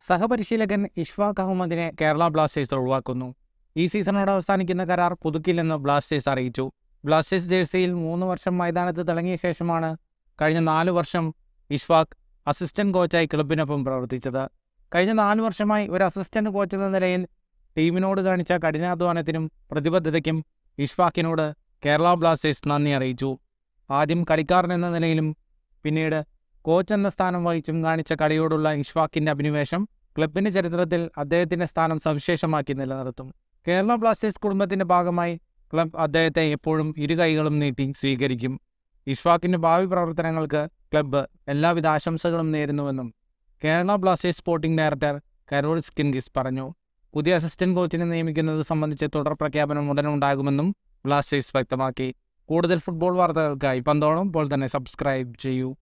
സഹപരിശീലകൻ ഇഷ്ഫാഖ് അഹമ്മദിനെ കേരള ബ്ലാസ്റ്റേഴ്സ് ഒഴിവാക്കുന്നു ഈ സീസണോട് അവസാനിക്കുന്ന കരാർ പുതുക്കില്ലെന്ന് ബ്ലാസ്റ്റേഴ്സ് അറിയിച്ചു ബ്ലാസ്റ്റേഴ്സ് ജേഴ്സിയിൽ മൂന്ന് വർഷം മൈതാനത്ത് തിളങ്ങിയ ശേഷമാണ് കഴിഞ്ഞ നാല് വർഷം ഇഷ്ഫാഖ് അസിസ്റ്റന്റ് കോച്ചായി ക്ലബിനൊപ്പം പ്രവർത്തിച്ചത് കഴിഞ്ഞ നാല് വർഷമായി ഒരു അസിസ്റ്റന്റ് കോച്ച് എന്ന നിലയിൽ ടീമിനോട് കാണിച്ച കഠിനാധ്വാനത്തിനും പ്രതിബദ്ധതയ്ക്കും ഇഷ്ഫാഖിനോട് കേരള ബ്ലാസ്റ്റേഴ്സ് നന്ദി അറിയിച്ചു ആദ്യം കളിക്കാരൻ എന്ന നിലയിലും പിന്നീട് കോച്ച് എന്ന സ്ഥാനം വഹിച്ചും കാണിച്ച കളിയോടുള്ള ഇഷ്ഫാഖിന്റെ അഭിനിവേശം ക്ലബിന്റെ ചരിത്രത്തിൽ അദ്ദേഹത്തിന്റെ സ്ഥാനം സവിശേഷമാക്കി നിലനിർത്തും കേരള ബ്ലാസ്റ്റേഴ്സ് കുടുംബത്തിന്റെ ഭാഗമായി ക്ലബ് അദ്ദേഹത്തെ എപ്പോഴും ഇരു കൈകളും നീട്ടി സ്വീകരിക്കും ഇഷ്ഫാഖിന്റെ ഭാവി പ്രവർത്തനങ്ങൾക്ക് ക്ലബ്ബ് എല്ലാവിധ ആശംസകളും നേരുന്നുവെന്നും Kerala Blasters sporting director Karol Skinkys പറഞ്ഞു പുതിയ അസിസ്റ്റന്റ് കോച്ചിനെ നിയമിക്കുന്നത് സംബന്ധിച്ച് തുടർ പ്രഖ്യാപനം ഉടൻ ഉണ്ടാകുമെന്നും ബ്ലാസ്റ്റേഴ്സ് വ്യക്തമാക്കി കൂടുതൽ ഫുട്ബോൾ വാർത്തകൾക്കായി പന്തോളം ഇപ്പോൾ തന്നെ സബ്സ്ക്രൈബ് ചെയ്യൂ